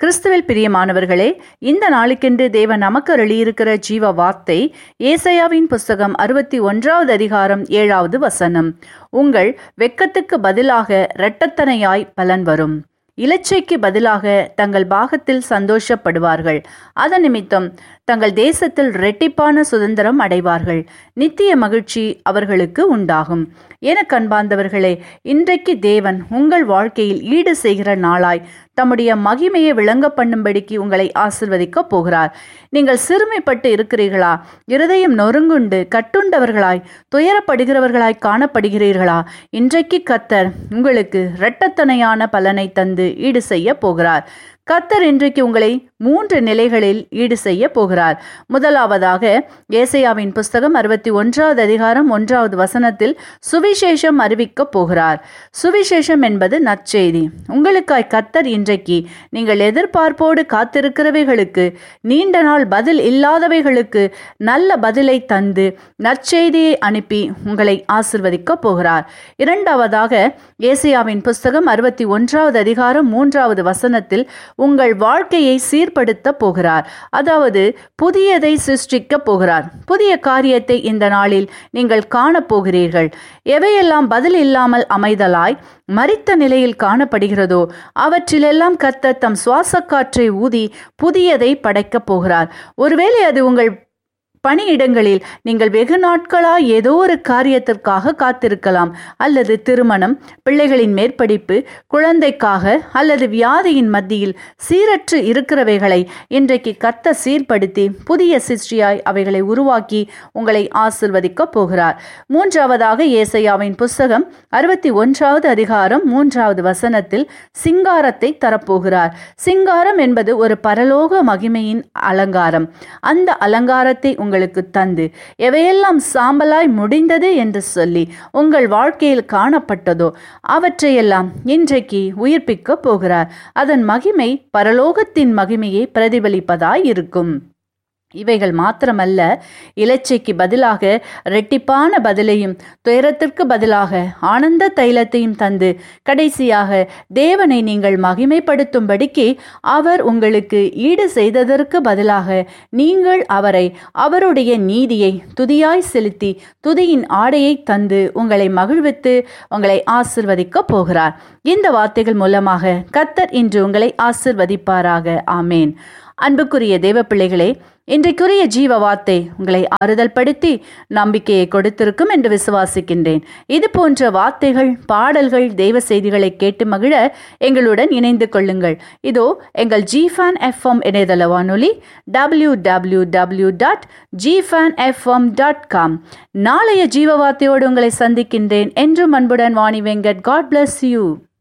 கிறிஸ்துவில் பிரியமானவர்களே இந்த நாளுக்கென்று தேவன் நமக்கு அருளியிருக்கிற ஜீவ வார்த்தை ஏசையாவின் புஸ்தகம் அறுபத்தி ஒன்றாவது அதிகாரம் ஏழாவது வசனம் உங்கள் வெக்கத்துக்கு பதிலாக இரட்டத்தனையாய் பலன் வரும் இலச்சைக்கு பதிலாக தங்கள் பாகத்தில் சந்தோஷப்படுவார்கள் அதன் நிமித்தம் தங்கள் தேசத்தில் இரட்டிப்பான சுதந்திரம் அடைவார்கள் நித்திய மகிழ்ச்சி அவர்களுக்கு உண்டாகும் என கண்பார்ந்தவர்களே இன்றைக்கு தேவன் உங்கள் வாழ்க்கையில் ஈடு செய்கிற நாளாய் தம்முடைய மகிமையை விளங்க பண்ணும்படிக்கு உங்களை ஆசிர்வதிக்கப் போகிறார் நீங்கள் சிறுமைப்பட்டு இருக்கிறீர்களா இருதயம் நொறுங்குண்டு கட்டுண்டவர்களாய் துயரப்படுகிறவர்களாய் காணப்படுகிறீர்களா இன்றைக்கு கத்தர் உங்களுக்கு இரட்டத்தனையான பலனை தந்து ஈடு செய்ய போகிறார் கத்தர் இன்றைக்கு உங்களை மூன்று நிலைகளில் ஈடு செய்ய போகிறார் முதலாவதாக ஏசையாவின் புஸ்தகம் அறுபத்தி ஒன்றாவது அதிகாரம் ஒன்றாவது வசனத்தில் சுவிசேஷம் அறிவிக்கப் போகிறார் சுவிசேஷம் என்பது நற்செய்தி உங்களுக்காய் கத்தர் இன்றைக்கு நீங்கள் எதிர்பார்ப்போடு காத்திருக்கிறவைகளுக்கு நீண்ட நாள் பதில் இல்லாதவைகளுக்கு நல்ல பதிலை தந்து நற்செய்தியை அனுப்பி உங்களை ஆசிர்வதிக்கப் போகிறார் இரண்டாவதாக ஏசியாவின் புஸ்தகம் அறுபத்தி ஒன்றாவது அதிகாரம் மூன்றாவது வசனத்தில் உங்கள் வாழ்க்கையை சீர்படுத்த போகிறார் அதாவது புதியதை சிருஷ்டிக்க போகிறார் புதிய காரியத்தை இந்த நாளில் நீங்கள் காணப்போகிறீர்கள் எவையெல்லாம் பதில் இல்லாமல் அமைதலாய் மறித்த நிலையில் காணப்படுகிறதோ அவற்றிலெல்லாம் கத்த தம் சுவாச காற்றை ஊதி புதியதை படைக்கப் போகிறார் ஒருவேளை அது உங்கள் பணியிடங்களில் நீங்கள் வெகு நாட்களாய் ஏதோ ஒரு காரியத்திற்காக காத்திருக்கலாம் அல்லது திருமணம் பிள்ளைகளின் மேற்படிப்பு குழந்தைக்காக அல்லது வியாதியின் மத்தியில் சீரற்று இருக்கிறவைகளை இன்றைக்கு கத்த சீர்படுத்தி புதிய சிருஷ்டியாய் அவைகளை உருவாக்கி உங்களை ஆசிர்வதிக்கப் போகிறார் மூன்றாவதாக ஏசையாவின் புஸ்தகம் அறுபத்தி ஒன்றாவது அதிகாரம் மூன்றாவது வசனத்தில் சிங்காரத்தை தரப்போகிறார் சிங்காரம் என்பது ஒரு பரலோக மகிமையின் அலங்காரம் அந்த அலங்காரத்தை உங்களுக்கு தந்து எவையெல்லாம் சாம்பலாய் முடிந்தது என்று சொல்லி உங்கள் வாழ்க்கையில் காணப்பட்டதோ அவற்றையெல்லாம் இன்றைக்கு உயிர்ப்பிக்கப் போகிறார் அதன் மகிமை பரலோகத்தின் மகிமையை பிரதிபலிப்பதாய் இருக்கும் இவைகள் மாத்திரமல்ல இலச்சைக்கு பதிலாக இரட்டிப்பான பதிலையும் துயரத்திற்கு பதிலாக ஆனந்த தைலத்தையும் தந்து கடைசியாக தேவனை நீங்கள் மகிமைப்படுத்தும்படிக்கு அவர் உங்களுக்கு ஈடு செய்ததற்கு பதிலாக நீங்கள் அவரை அவருடைய நீதியை துதியாய் செலுத்தி துதியின் ஆடையை தந்து உங்களை மகிழ்வித்து உங்களை ஆசிர்வதிக்கப் போகிறார் இந்த வார்த்தைகள் மூலமாக கத்தர் இன்று உங்களை ஆசிர்வதிப்பாராக ஆமேன் அன்புக்குரிய தேவ பிள்ளைகளே இன்றைக்குரிய ஜீவ வார்த்தை உங்களை ஆறுதல் படுத்தி நம்பிக்கையை கொடுத்திருக்கும் என்று விசுவாசிக்கின்றேன் இது போன்ற வார்த்தைகள் பாடல்கள் தெய்வ செய்திகளை கேட்டு மகிழ எங்களுடன் இணைந்து கொள்ளுங்கள் இதோ எங்கள் ஜிஃபேன் எஃப்எம் இணையதள வானொலி டபிள்யூ டபிள்யூ டபிள்யூ டாட் ஜிஃபேன் எஃப்எம் டாட் காம் நாளைய ஜீவ வார்த்தையோடு உங்களை சந்திக்கின்றேன் என்றும் அன்புடன் Vani Venkat God bless you